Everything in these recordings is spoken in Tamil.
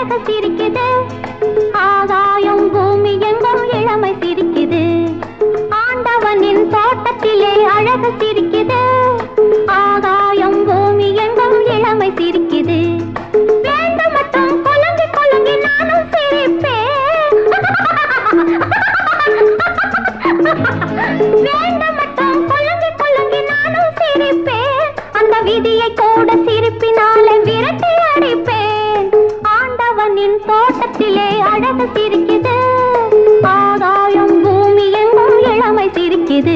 அழகு சிரிக்குது ஆகாயம் பூமி எங்கும் இளமை சிரிக்குது ஆண்டவனின் தோட்டத்திலே அழகு சிரிக்குது ஆகாயம் பூமி எங்கும் இளமை சிரிக்குது வேண்டும் மட்டும் குலுங்கி குலுங்கி நானும் சிரிப்பேன் வேண்டும் மட்டும் குலுங்கி குலுங்கி நானும் சிரிப்பேன் அந்த விதியை கூட சிரிப்பினாலே விரட்டி அடிப்பேன் ஆண்டவனின் தோட்டத்திலே அழகு சிரிக்குது ஆகாயம் பூமி எங்கும் இளமை சிரிக்குது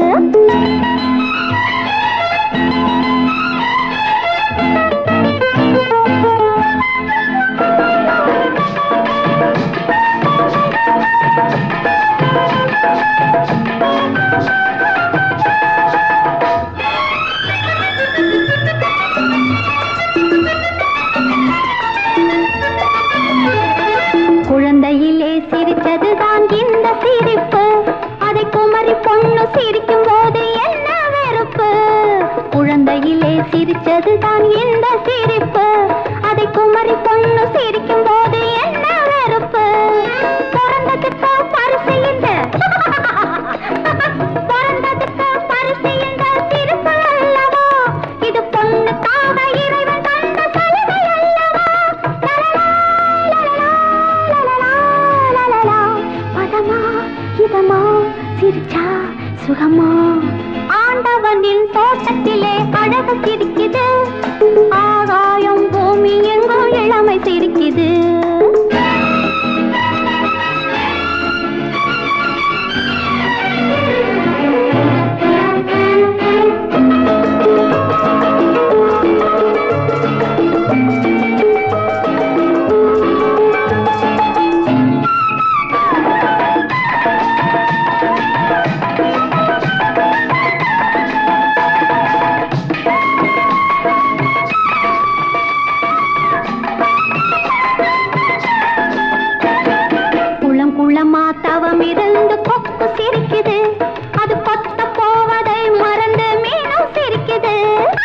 குழந்தையிலே சிரித்ததுதான் இந்த சிரிப்பு அதை குமரி பொண்ணு சிரிக்கும் போது என்ன வெறுப்பு குழந்தையிலே சிரித்ததுதான் இந்த சிரிப்பு அதை குமரி பொண்ணு சிரிக்கும் போது என்ன வெறுப்பு பிறந்ததுக்கு பரிசு இந்த பிறந்ததுக்கு பரிசு இந்த சிரிப்பு அல்லவா இது பொண்ணுக்காக இறைவன் தந்த சலுகை அல்லவா லலலா, பதமா இதமா சிரிச்சா சுகமா ஆண்டவனின் தோட்டத்திலே அழகு சிரிக்குது ஆகாயம் பூமி எங்கும் இளமை சிரிக்குது குளம் குளமா தவம் இருந்து கொக்கு சிரிக்குது அது கொத்த போவதை மறந்து மீனும் சிரிக்குது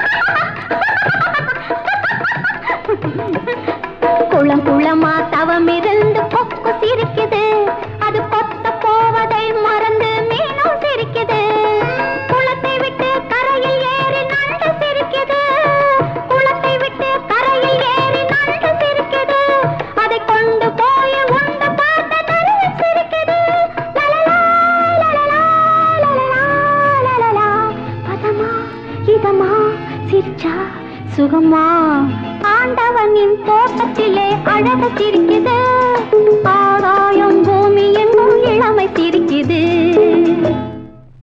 குளம் குளமா தவம் இருந்து கொக்கு சிரிக்குது அது கொத்த போவதை மறந்து மீனும் சிரிக்குது குளத்தை விட்டு கரையில் ஏறி நண்டு சிரிக்குது குளத்தை விட்டு கரையில் ஏறி நண்டு சிரிக்குது அதை கொண்டு போய் உண்டு பார்த்த நரியும் சிரிக்குது லலலா, லலலா, லலலா, லலலா. பதமா இதமா சிரிச்சா சுகமா ஆண்டவனின் தோட்டத்திலே அழகு சிரிக்குது